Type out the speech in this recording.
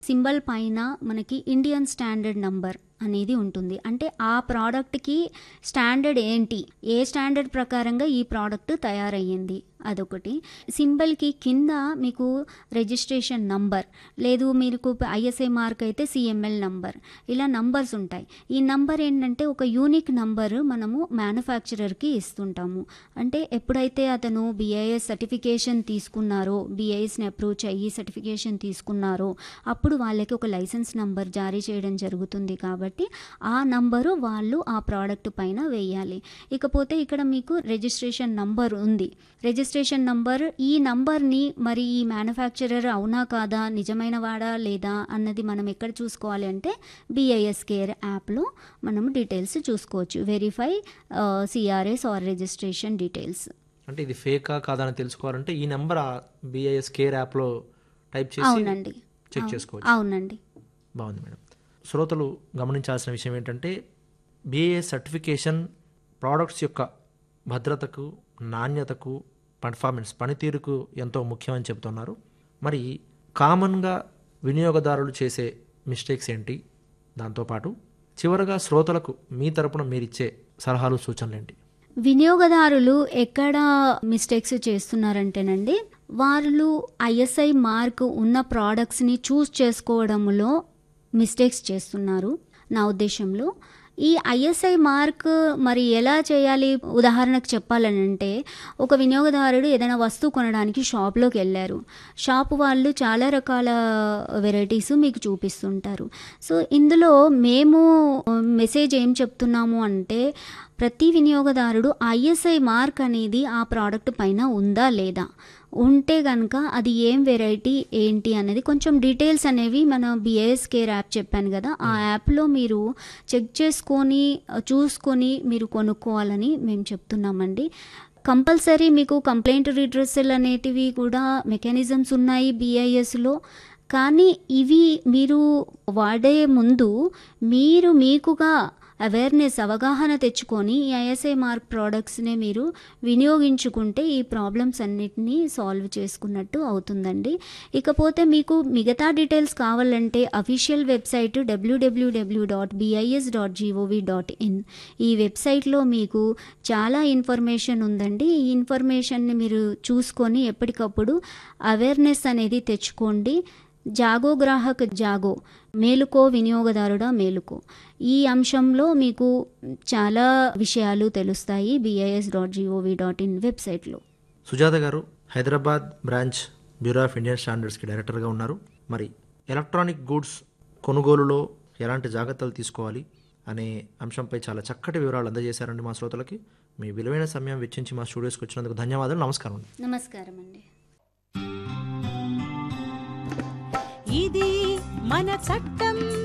symbol పైన మనకి Indian standard number అనేది ఉంటుంది అంటే ఆ ప్రోడక్ట్కి స్టాండర్డ్ ఏంటి ఏ స్టాండర్డ్ ప్రకారంగా ఈ ప్రోడక్ట్ తయారయ్యింది అదొకటి సింబల్కి కింద మీకు రిజిస్ట్రేషన్ నంబర్ లేదు మీకు ఐఎస్ఐ మార్క్ అయితే సిఎంఎల్ నంబర్ ఇలా నంబర్స్ ఉంటాయి ఈ నంబర్ ఏంటంటే ఒక యూనిక్ నంబర్ మనము మ్యానుఫ్యాక్చరర్కి ఇస్తుంటాము అంటే ఎప్పుడైతే అతను బిఐఎస్ సర్టిఫికేషన్ తీసుకున్నారో బిఐఎస్ని అప్రోచ్ అయ్యి సర్టిఫికేషన్ తీసుకున్నారో అప్పుడు వాళ్ళకి ఒక లైసెన్స్ నంబర్ జారీ చేయడం జరుగుతుంది కాబట్టి ఆ నంబరు వాళ్ళు ఆ ప్రోడక్ట్ పైన వేయాలి ఇకపోతే ఇక్కడ మీకు రిజిస్ట్రేషన్ నంబర్ ఉంది రిజిస్ట్రేషన్ నంబర్ ఈ నంబర్ని మరి ఈ మ్యానుఫ్యాక్చరర్ అవునా కాదా నిజమైన వాడా లేదా అన్నది మనం ఎక్కడ చూసుకోవాలి అంటే బిఐఎస్ కేర్ యాప్లో మనం డీటెయిల్స్ చూసుకోవచ్చు verify CRS R registration details అంటే ఇది ఫేకా కాదా అని తెలుసుకోవాలంటే ఈ నెంబర్ బిఐఎస్ కేర్ యాప్లో టైప్ చేసి అవునండి చెక్ అవు- చేసుకోవచ్చు అవునండి బాగుంది మేడం శ్రోతలు గమనించాల్సిన విషయం ఏంటంటే బిఏఎస్ సర్టిఫికేషన్ ప్రోడక్ట్స్ యొక్క భద్రతకు నాణ్యతకు పర్ఫార్మెన్స్ పనితీరుకు ఎంతో ముఖ్యమని చెబుతున్నారు మరి కామన్గా వినియోగదారులు చేసే మిస్టేక్స్ ఏంటి దాంతోపాటు చివరగా శ్రోతలకు మీ తరపున మీరిచ్చే సలహాలు సూచనలు ఏంటి వినియోగదారులు ఎక్కడ మిస్టేక్స్ చేస్తున్నారంటేనండి వాళ్ళు ఐఎస్ఐ మార్క్ ఉన్న ప్రోడక్ట్స్ని చూస్ చేసుకోవడంలో మిస్టేక్స్ చేస్తున్నారు నా ఉద్దేశంలో ఈ ఐఎస్ఐ మార్క్ మరి ఎలా చేయాలి ఉదాహరణకు చెప్పాలనంటే ఒక వినియోగదారుడు ఏదైనా వస్తువు కొనడానికి షాప్లోకి వెళ్ళారు షాప్ వాళ్ళు చాలా రకాల వెరైటీస్ మీకు చూపిస్తుంటారు సో ఇందులో మేము మెసేజ్ ఏం చెప్తున్నాము అంటే ప్రతి వినియోగదారుడు ఐఎస్ఐ మార్క్ అనేది ఆ ప్రోడక్ట్ పైన ఉందా లేదా ఉంటే కనుక అది ఏం వెరైటీ ఏంటి అనేది కొంచెం డీటెయిల్స్ అనేవి మన బిఏఎస్ కేర్ యాప్ చెప్పాను కదా ఆ యాప్లో మీరు చెక్ చేసుకొని చూసుకొని మీరు కొనుక్కోవాలని మేము చెప్తున్నామండి కంపల్సరీ మీకు కంప్లైంట్ రిడ్రెసల్ అనేటివి కూడా మెకానిజమ్స్ ఉన్నాయి బిఐఎస్లో కానీ ఇవి మీరు వాడే ముందు మీరు మీకుగా అవేర్నెస్ అవగాహన తెచ్చుకొని ఈ ఐఎస్ఐ మార్క్ ప్రోడక్ట్స్నే మీరు వినియోగించుకుంటే ఈ ప్రాబ్లమ్స్ అన్నిటినీ సాల్వ్ చేసుకున్నట్టు అవుతుందండి ఇకపోతే మీకు మిగతా డీటెయిల్స్ కావాలంటే అఫీషియల్ వెబ్సైట్ డబ్ల్యూడబ్ల్యూడబ్ల్యూ dot BIS dot G O V dot in ఈ వెబ్సైట్లో మీకు చాలా ఇన్ఫర్మేషన్ ఉందండి ఈ ఇన్ఫర్మేషన్ని మీరు చూసుకొని ఎప్పటికప్పుడు అవేర్నెస్ అనేది తెచ్చుకోండి జాగో గ్రాహక్ జాగో మేలుకో వినియోగదారుడా మేలుకో ఈ అంశంలో మీకు చాలా విషయాలు తెలుస్తాయి BIS dot G O V dot in వెబ్సైట్లో సుజాత గారు Hyderabad branch bureau of Indian స్టాండర్డ్స్కి డైరెక్టర్గా ఉన్నారు మరి ఎలక్ట్రానిక్ గూడ్స్ కొనుగోలులో ఎలాంటి జాగ్రత్తలు తీసుకోవాలి అనే అంశంపై చాలా చక్కటి వివరాలు అందజేశారండి మా శ్రోతలకి మీ విలువైన సమయం వెచ్చించి మా స్టూడియోస్కి వచ్చినందుకు ధన్యవాదాలు నమస్కారం అండి నమస్కారం అండి ఇది మన చట్టం